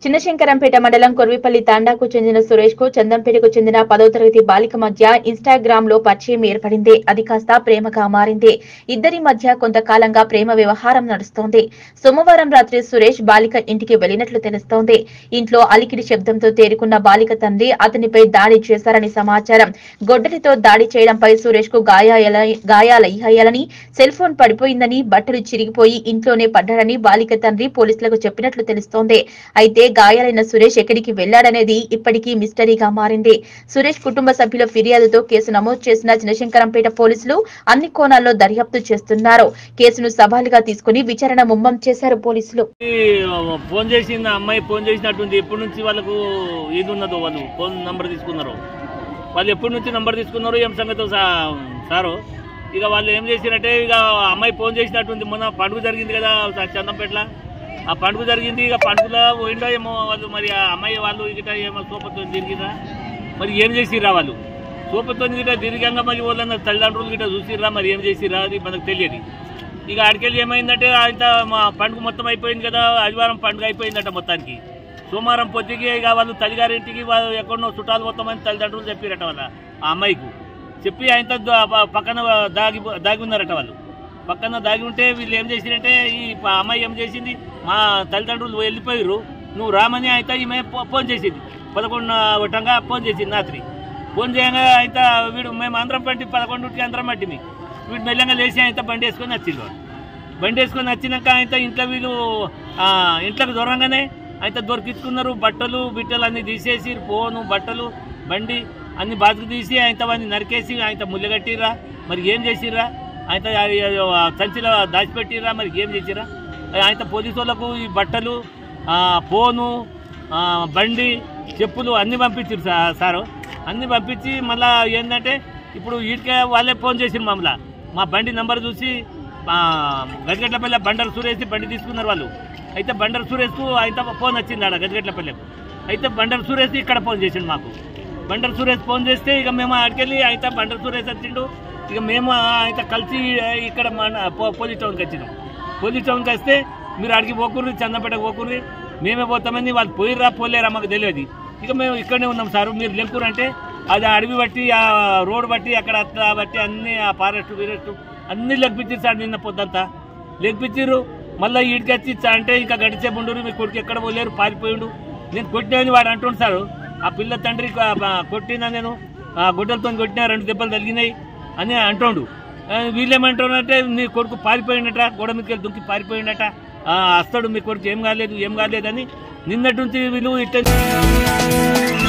చిన్నశంకరంపేట మండలం కొర్విపల్లి తాండాకు చెందిన సురేష్ కు చందంపేటకు చెందిన పదో తరగతి బాలిక మధ్య ఇన్స్టాగ్రామ్ లో పరిచయం ఏర్పడింది అది కాస్త ప్రేమగా మారింది ఇద్దరి మధ్య కొంతకాలంగా ప్రేమ వ్యవహారం నడుస్తోంది సోమవారం రాత్రి సురేష్ బాలిక ఇంటికి వెళ్లినట్లు తెలుస్తోంది ఇంట్లో అలికిడి శబ్దంతో తేరుకున్న బాలిక తండ్రి అతనిపై దాడి చేశారని సమాచారం గొడ్డలితో దాడి చేయడంపై సురేష్ కు గాయాల- గాయాలయ్యాయని సెల్ ఫోన్ పడిపోయిందని బట్టలు చిరిగిపోయి ఇంట్లోనే పడ్డాడని బాలిక తండ్రి పోలీసులకు చెప్పినట్లు తెలుస్తోంది అయితే గాయాలైన సురేష్ ఎక్కడికి వెళ్లాడనేది ఇప్పటికీ మిస్టరీగా మారింది సురేష్ కుటుంబ సభ్యుల ఫిర్యాదుతో కేసు నమోదు చేసిన చినశంకరంపేట పోలీసులు అన్ని కోణాల్లో దర్యాప్తు చేస్తున్నారు కేసును సవాలుగా తీసుకుని విచారణ ముమ్మం చేశారు పోలీసులు ఈ ఫోన్ చేసిన అమ్మాయి ఫోన్ చేసినట్టుంది ఎప్పటి నుంచి వాళ్ళకు ఇది ఉన్నదో వాళ్ళు ఫోన్ నంబర్ తీసుకున్నారు వాళ్ళు ఎప్పటి నుంచి నంబర్ తీసుకున్నారు ఏం సంగతి సారు ఇక వాళ్ళు ఏం చేసినట్టే ఇక అమ్మాయి ఫోన్ చేసినట్టుంది మొన్న పండుగ జరిగింది కదా స- చందంపేటలో ఆ పండుగ జరిగింది ఇక పండుగలో పోయిండో ఏమో వాళ్ళు మరి ఆ అమ్మాయి వాళ్ళు ఇక ఏమో సోపతో తిరిగిరా మరి ఏం చేసిర్రా వాళ్ళు సోపతో గిట తిరిగంగా మరి వాళ్ళన్న తల్లిదండ్రులు గిట చూసిర్రా మరి ఏం చేసిర్రా అది మనకు తెలియదు ఇక ఆడికెళ్ళి ఏమైందంటే అంత మా పండుగ మొత్తం అయిపోయింది కదా ఆదివారం పండుగ అయిపోయిందట మొత్తానికి సోమవారం పొద్దుకి ఇక వాళ్ళు తల్లిగారింటికి వాళ్ళు ఎక్కడో చుట్టాలు పోతామని తల్లిదండ్రులు చెప్పిరట వాళ్ళ ఆ అమ్మాయికు చెప్పి ఆయన పక్కన దాగి దాగి ఉన్నారట వాళ్ళు పక్కన దాగి ఉంటే వీళ్ళు ఏం చేసిరంటే ఈ ప- అమ్మాయి ఏం చేసింది మా తల్లిదండ్రులు వెళ్ళిపోయారు నువ్వు రామని అయితే ఈమె ఫో- ఫోన్ చేసింది పదకొండు వటంగా ఫోన్ చేసింది రాత్రి ఫోన్ చేయగా అయితే వీడు మేము అందరం పండి పదకొండుకి అందరం పట్టింది వీడు మెల్లగా లేచి అయితే బండి వేసుకొని వచ్చింది వాడు బండి వేసుకొని వచ్చినాక అయితే ఇంట్లో వీళ్ళు ఆ, ఇంట్లోకి దూరంగానే అయితే దొరికించుకున్నారు బట్టలు బిట్టలు అన్ని తీసేసి ఫోను బట్టలు బండి అన్ని బాతుకు తీసి ఆయన వాడిని నరికేసి ఆయన ముళ్ళగట్టిర్రా మరి ఏం చేసిర్రా ఆయన సంచిలో దాచిపెట్టిర్రా మరి ఏం చేసిర్రా ఆయన పోలీసు వాళ్ళకు ఈ బట్టలు ఆ, ఫోను ఆ, బండి చెప్పులు అన్ని పంపించారు సా- సారు అన్ని పంపించి మళ్ళా ఏంటంటే ఇప్పుడు వీటికే వాళ్ళే ఫోన్ చేసిరు మమ్మల్ని మా బండి నంబర్ చూసి ఆ, గజగట్లపల్లి బండర్ సురేష్ బండి తీసుకున్నారు వాళ్ళు అయితే బండర్ సురేష్కు అయితే ఫోన్ వచ్చింది ఆడ గజగట్లపల్లికి అయితే బండర్ సురేష్ ఇక్కడ ఫోన్ చేసిండు మాకు బండర్ సురేష్ ఫోన్ చేస్తే ఇక మేము ఆడికెళ్ళి అయితే బండర్ సురేష్ వచ్చిండు ఇక మేము అయితే కలిసి ఇక్కడ మన పో- పోలీస్ టౌన్కి వచ్చినాం పోలీస్ టౌన్కి వస్తే మీరు అడిగి పోకుర్రి చందంపేటకు పోకుర్రి మేమే పోతామని వాళ్ళు పోయిర్రా పోలేరా మాకు తెలియదు ఇక మేము ఇక్కడనే ఉన్నాం సార్ మీరు లెంకూరు అంటే అది అడవి బట్టి ఆ రోడ్ బట్టి అక్కడ అట్లా బట్టి అన్ని ఆ ఫారెస్ట్ వీరెస్ట్ అన్ని లెక్కిపించారు సార్ నిన్న పొద్దంతా లెక్కిపించారు మళ్ళీ ఈడికి వచ్చి ఇచ్చా అంటే ఇంకా గడిచే ఉండరు మీ కొడుకు ఎక్కడ పోలేరు పారిపోయిండు నేను కొట్టినని వాడు అంటుండు సార్ ఆ పిల్ల తండ్రి క- ఆ కొట్టినా నేను ఆ గుడ్డలతో కొట్టినా రెండు దెబ్బలు తగిలినాయి అని అంటుండు ఆ, వీళ్ళేమంటారంటే నీ కొడుకు పారిపోయిండట గోడ మీదకి వెళ్ళి దుంకి పారిపోయిండట ఆ, వస్తాడు మీ కొడుకు ఏం కాలేదు ఏం కాలేదని నిన్నటి నుంచి వీళ్ళు ఇట్ట